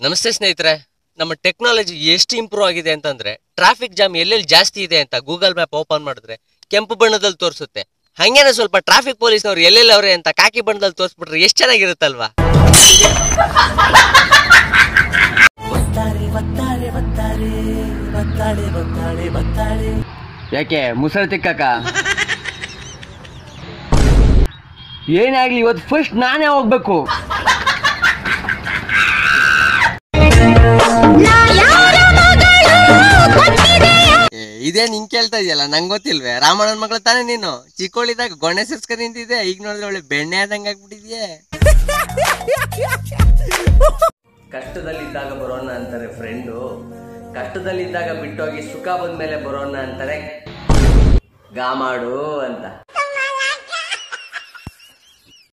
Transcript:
ನಮಸ್ತೆ ಸ್ನೇಹಿತರೆ ನಮ್ಮ ಟೆಕ್ನಾಲಜಿ ಎಷ್ಟು ಇಂಪ್ರೂವ್ ಆಗಿದೆ ಅಂತಂದ್ರೆ ಟ್ರಾಫಿಕ್ ಜಾಮ್ ಎಲ್ಲೆಲ್ಲಿ ಜಾಸ್ತಿ ಇದೆ ಅಂತ ಗೂಗಲ್ ಮ್ಯಾಪ್ ಓಪನ್ ಮಾಡಿದ್ರೆ ಕೆಂಪು ಬಣ್ಣದಲ್ಲಿ ತೋರಿಸುತ್ತೆ ಹಂಗೇನೆ ಸ್ವಲ್ಪ ಟ್ರಾಫಿಕ್ ಪೊಲೀಸ್ನವ್ರು ಎಲ್ಲೆಲ್ಲಿ ಅವ್ರೆ ಅಂತ ಕಾಕಿ ಬಣ್ಣದಲ್ಲಿ ತೋರಿಸ್ಬಿಟ್ರೆ ಎಷ್ಟು ಚೆನ್ನಾಗಿರುತ್ತಲ್ವಾ ಬರ್ತಾರೆ ಬರ್ತಾರೆ ಬರ್ತಾರೆ ಬರ್ತಾಳೆ ಬರ್ತಾಳೆ ಬರ್ತಾಳೆ ಯಾಕೆ ಮುಸರು ತಿಕ್ಕಕ್ಕ ಏನಾಗ್ಲಿ ಇವತ್ತು ಫಸ್ಟ್ ನಾನೇ ಹೋಗ್ಬೇಕು ಇದೇನ್ ಹಿಂಗ್ ಕೇಳ್ತಾ ಇದೆಯಲ್ಲ ನಂಗೆ ಗೊತ್ತಿಲ್ವೇ ರಾಮಣ್ಣನ ಮಗಳು ತಾನೇ ನೀನು ಚಿಕ್ಕೋಳಿದಾಗ ಗೊಣ್ಣೆ ಸಿರ್ಸ್ಕ ನಿಂತಿದ್ದೆ ಈಗ ನೋಡಿದ್ರೆ ಒಳ್ಳೆ ಬೆಣ್ಣೆ ಆದಂಗೆ ಆಗ್ಬಿಟ್ಟಿದ್ಯೆ ಕಷ್ಟದಲ್ಲಿದ್ದಾಗ ಬರೋಣ ಅಂತಾರೆ ಫ್ರೆಂಡು ಕಷ್ಟದಲ್ಲಿದ್ದಾಗ ಬಿಟ್ಟೋಗಿ ಸುಖ ಬಂದ್ಮೇಲೆ ಬರೋಣ ಅಂತಾರೆ ಗಾ ಮಾಡು ಅಂತ